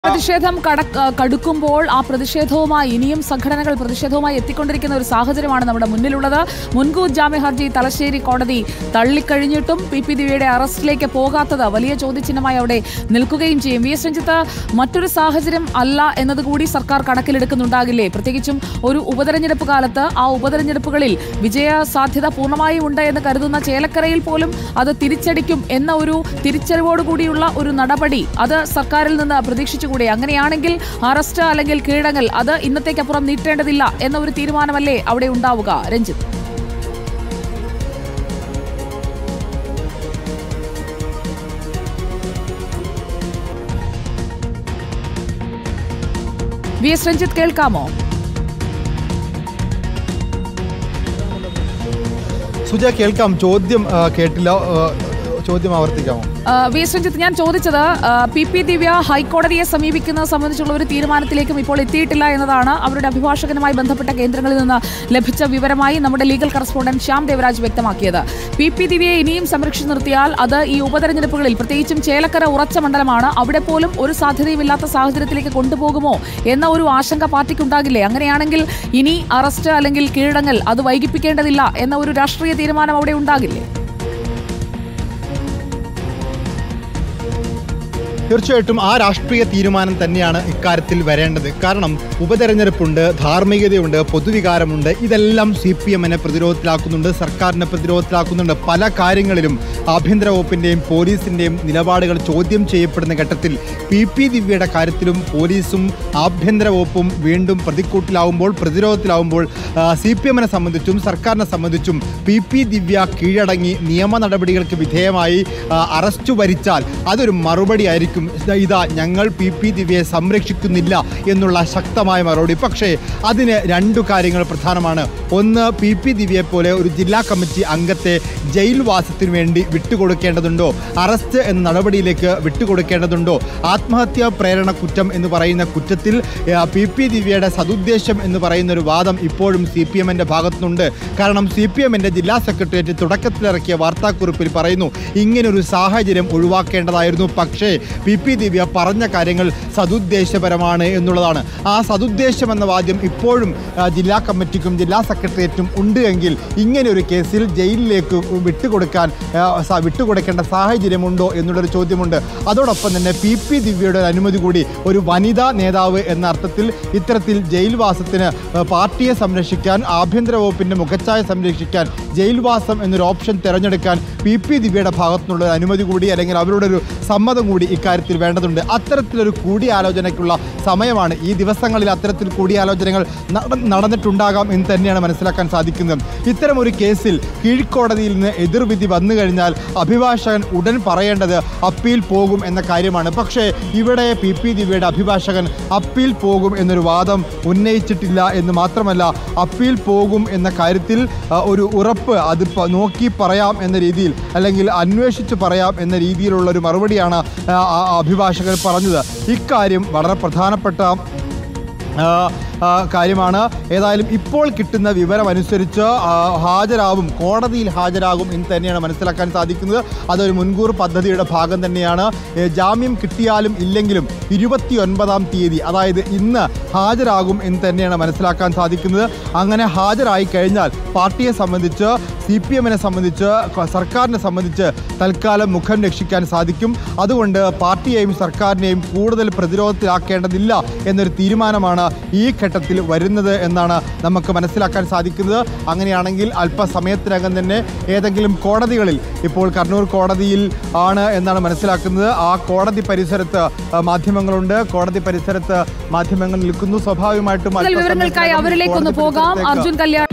പ്രതിഷേധം കട- കടുക്കുമ്പോൾ ആ പ്രതിഷേധവുമായി ഇനിയും സംഘടനകൾ പ്രതിഷേധവുമായി എത്തിക്കൊണ്ടിരിക്കുന്ന ഒരു സാഹചര്യമാണ് നമ്മുടെ മുന്നിലുള്ളത് മുൻകൂർ ജാമ്യ ഹർജി തലശ്ശേരി കോടതി തള്ളിക്കഴിഞ്ഞിട്ടും പി പി ദിവ്യയുടെ അറസ്റ്റിലേക്ക് പോകാത്തത് വലിയ ചോദ്യചിഹ്നമായി അവിടെ നിൽക്കുകയും ചെയ്യും വി എസ് രഞ്ജിത്ത് മറ്റൊരു സാഹചര്യം അല്ല എന്നതുകൂടി സർക്കാർ കണക്കിലെടുക്കുന്നുണ്ടാകില്ലേ പ്രത്യേകിച്ചും ഒരു ഉപതെരഞ്ഞെടുപ്പ് കാലത്ത് ആ ഉപതെരഞ്ഞെടുപ്പുകളിൽ വിജയ സാധ്യത പൂർണ്ണമായും ഉണ്ട് എന്ന് കരുതുന്ന ചേലക്കരയിൽ പോലും അത് തിരിച്ചടിക്കും എന്ന ഒരു തിരിച്ചറിവോടുകൂടിയുള്ള ഒരു നടപടി അത് സർക്കാരിൽ നിന്ന് പ്രതീക്ഷിച്ചുകൂടെ അങ്ങനെയാണെങ്കിൽ അറസ്റ്റ് അല്ലെങ്കിൽ കീഴടങ്ങൽ അത് ഇന്നത്തേക്കപ്പുറം നീട്ടേണ്ടതില്ല എന്ന ഒരു തീരുമാനമല്ലേ അവിടെ ഉണ്ടാവുക രഞ്ജിത്ത് വി എസ് രഞ്ജിത്ത് കേൾക്കാമോ സുജ കേൾക്കാം ചോദ്യം ആ, കേട്ടില്ല ആ, ചോദ്യം ആവർത്തിക്കാമോ ആ, വി എസ് രഞ്ജിത്ത് ഞാൻ ചോദിച്ചത് ആ, പി പി ദിവ്യ ഹൈക്കോടതിയെ സമീപിക്കുന്നത് സംബന്ധിച്ചുള്ള ഒരു തീരുമാനത്തിലേക്കും ഇപ്പോൾ എത്തിയിട്ടില്ല എന്നതാണ് അവരുടെ അഭിഭാഷകനുമായി ബന്ധപ്പെട്ട കേന്ദ്രങ്ങളിൽ നിന്ന് ലഭിച്ച വിവരമായി നമ്മുടെ ലീഗൽ കറസ്പോണ്ടന്റ് ശ്യാം ദേവരാജ് വ്യക്തമാക്കിയത് പി പി ദിവ്യയെ ഇനിയും സംരക്ഷിച്ചു നിർത്തിയാൽ അത് ഈ ഉപതെരഞ്ഞെടുപ്പുകളിൽ പ്രത്യേകിച്ചും ചേലക്കര ഉറച്ച മണ്ഡലമാണ് അവിടെ പോലും ഒരു സാധ്യതയുമില്ലാത്ത സാഹചര്യത്തിലേക്ക് കൊണ്ടുപോകുമോ എന്ന ഒരു ആശങ്ക പാർട്ടിക്കുണ്ടാകില്ലേ അങ്ങനെയാണെങ്കിൽ ഇനി അറസ്റ്റ് അല്ലെങ്കിൽ കീഴടങ്ങൽ അത് വൈകിപ്പിക്കേണ്ടതില്ല എന്ന ഒരു രാഷ്ട്രീയ തീരുമാനം അവിടെ ഉണ്ടാകില്ലേ തീർച്ചയായിട്ടും ആ രാഷ്ട്രീയ തീരുമാനം തന്നെയാണ് ഇക്കാര്യത്തിൽ വരേണ്ടത് കാരണം ഉപതെരഞ്ഞെടുപ്പുണ്ട് ധാർമ്മികതയുണ്ട് പൊതുവികാരമുണ്ട് ഇതെല്ലാം സി പി എമ്മിനെ പ്രതിരോധത്തിലാക്കുന്നുണ്ട് സർക്കാരിനെ പ്രതിരോധത്തിലാക്കുന്നുണ്ട് പല കാര്യങ്ങളിലും ആഭ്യന്തര വകുപ്പിൻ്റെയും പോലീസിൻ്റെയും നിലപാടുകൾ ചോദ്യം ചെയ്യപ്പെടുന്ന ഘട്ടത്തിൽ പി പി ദിവ്യയുടെ കാര്യത്തിലും പോലീസും ആഭ്യന്തര വകുപ്പും വീണ്ടും പ്രതിക്കൂട്ടിലാവുമ്പോൾ പ്രതിരോധത്തിലാവുമ്പോൾ സി പി എമ്മിനെ സംബന്ധിച്ചും സർക്കാരിനെ സംബന്ധിച്ചും പി പി ദിവ്യ കീഴടങ്ങി നിയമ നടപടികൾക്ക് വിധേയമായി ആ, അറസ്റ്റ് വരിച്ചാൽ അതൊരു മറുപടി ആയിരിക്കും ഇതാ- ഇതാ ഞങ്ങൾ പി പി ദിവ്യയെ സംരക്ഷിക്കുന്നില്ല എന്നുള്ള ശക്തമായ മറുപടി പക്ഷേ അതിന് രണ്ടു കാര്യങ്ങൾ പ്രധാനമാണ് ഒന്ന് പി പി ദിവ്യയെ പോലെ ഒരു ജില്ലാ കമ്മിറ്റി അംഗത്തെ ജയിൽവാസത്തിന് വേണ്ടി വിട്ടുകൊടുക്കേണ്ടതുണ്ടോ അറസ്റ്റ് എന്ന നടപടിയിലേക്ക് വിട്ടുകൊടുക്കേണ്ടതുണ്ടോ ആത്മഹത്യാ പ്രേരണ കുറ്റം എന്ന് പറയുന്ന കുറ്റത്തിൽ ആ, പി പി ദിവ്യയുടെ സതുദ്ദേശം എന്ന് പറയുന്ന ഒരു വാദം ഇപ്പോഴും സി പി എമ്മിൻ്റെ ഭാഗത്തുനിന്നുണ്ട് കാരണം സി പി എമ്മിൻ്റെ ജില്ലാ സെക്രട്ടേറിയറ്റ് തുടക്കത്തിലിറക്കിയ വാർത്താക്കുറിപ്പിൽ പറയുന്നു ഇങ്ങനൊരു സാഹചര്യം ഒഴിവാക്കേണ്ടതായിരുന്നു പക്ഷേ പി പി ദിവ്യ പറഞ്ഞ കാര്യങ്ങൾ സതുദ്ദേശപരമാണ് എന്നുള്ളതാണ് ആ സതുദ്ദേശം എന്ന വാദ്യം ഇപ്പോഴും ആ, ജില്ലാ കമ്മിറ്റിക്കും ജില്ലാ സെക്രട്ടേറിയറ്റും ഉണ്ട് എങ്കിൽ ഇങ്ങനെ ഒരു കേസിൽ ജയിലിലേക്ക് വിട്ടുകൊടുക്കാൻ ആ, സ- വിട്ടുകൊടുക്കേണ്ട സാഹചര്യമുണ്ടോ എന്നുള്ളൊരു ചോദ്യമുണ്ട് അതോടൊപ്പം തന്നെ പി പി ദിവ്യയുടെ ഒരു അനുമതി കൂടി ഒരു വനിതാ നേതാവ് എന്ന അർത്ഥത്തിൽ ഇത്തരത്തിൽ ജയിൽവാസത്തിന് ആ, പാർട്ടിയെ സംരക്ഷിക്കാൻ ആഭ്യന്തര വകുപ്പിന്റെ മുഖച്ഛായ സംരക്ഷിക്കാൻ ജയിൽവാസം എന്നൊരു ഓപ്ഷൻ തിരഞ്ഞെടുക്കാൻ പി പി ദിവ്യയുടെ ഭാഗത്തുനിന്നുള്ള ഒരു അനുമതി കൂടി അല്ലെങ്കിൽ അവരുടെ ഒരു സമ്മതം കൂടി ഇക്കാര്യത്തിൽ വേണ്ടതുണ്ട് അത്തരത്തിലൊരു കൂടിയാലോചനയ്ക്കുള്ള സമയമാണ് ഈ ദിവസങ്ങളിൽ അത്തരത്തിൽ കൂടിയാലോചനകൾ നട- നടന്നിട്ടുണ്ടാകാം എന്ന് തന്നെയാണ് മനസ്സിലാക്കാൻ സാധിക്കുന്നത് ഇത്തരം ഒരു കേസിൽ കീഴ്ക്കോടതിയിൽ നിന്ന് എതിർവിധി വന്നു കഴിഞ്ഞാൽ അഭിഭാഷകൻ ഉടൻ പറയേണ്ടത് അപ്പീൽ പോകും എന്ന കാര്യമാണ് പക്ഷേ ഇവിടെ പി പി ദിവ്യയുടെ അഭിഭാഷകൻ അപ്പീൽ പോകും എന്നൊരു വാദം ഉന്നയിച്ചിട്ടില്ല എന്ന് മാത്രമല്ല അപ്പീൽ പോകും എന്ന കാര്യത്തിൽ ആ, ഒരു ഉറപ്പ് അത് പ- നോക്കി പറയാം എന്ന രീതിയിൽ അല്ലെങ്കിൽ അന്വേഷിച്ച് പറയാം എന്ന രീതിയിലുള്ള ഒരു മറുപടിയാണ് ആ, ആ അഭിഭാഷകൻ പറഞ്ഞത് ഇക്കാര്യം വളരെ പ്രധാനപ്പെട്ട ആ, ആ, കാര്യമാണ് ഏതായാലും ഇപ്പോൾ കിട്ടുന്ന വിവരം അനുസരിച്ച് ആ, ഹാജരാവും കോടതിയിൽ ഹാജരാകും എന്ന് തന്നെയാണ് മനസ്സിലാക്കാൻ സാധിക്കുന്നത് അതൊരു മുൻകൂർ പദ്ധതിയുടെ ഭാഗം തന്നെയാണ് ഏ, ജാമ്യം കിട്ടിയാലും ഇല്ലെങ്കിലും ഇരുപത്തി ഒൻപതാം തീയതി അതായത് ഇന്ന് ഹാജരാകും എന്ന് തന്നെയാണ് മനസ്സിലാക്കാൻ സാധിക്കുന്നത് അങ്ങനെ ഹാജരായി കഴിഞ്ഞാൽ പാർട്ടിയെ സംബന്ധിച്ച് സി പി എമ്മിനെ സംബന്ധിച്ച് ക- സർക്കാരിനെ സംബന്ധിച്ച് തൽക്കാലം മുഖം രക്ഷിക്കാൻ സാധിക്കും അതുകൊണ്ട് പാർട്ടിയെയും സർക്കാരിനെയും കൂടുതൽ പ്രതിരോധത്തിലാക്കേണ്ടതില്ല എന്നൊരു തീരുമാനമാണ് ഈ ഘട്ടത്തിൽ വരുന്നത് എന്നാണ് നമുക്ക് മനസ്സിലാക്കാൻ സാധിക്കുന്നത് അങ്ങനെയാണെങ്കിൽ അല്പസമയത്തിനകം തന്നെ ഏതെങ്കിലും കോടതികളിൽ ഇപ്പോൾ കണ്ണൂർ കോടതിയിൽ ആണ് എന്നാണ് മനസ്സിലാക്കുന്നത് ആ കോടതി പരിസരത്ത് ആ, മാധ്യമങ്ങളുണ്ട് കോടതി പരിസരത്ത് മാധ്യമങ്ങൾ നിൽക്കുന്നു സ്വാഭാവികമായിട്ടും കൂടുതൽ വിവരങ്ങൾക്കായി അല്പസമയത്തിനകം അവരിലേക്കൊന്ന് കോടതി പോകാം പരിസരത്തേക്ക് അർജുൻ കല്യാൺ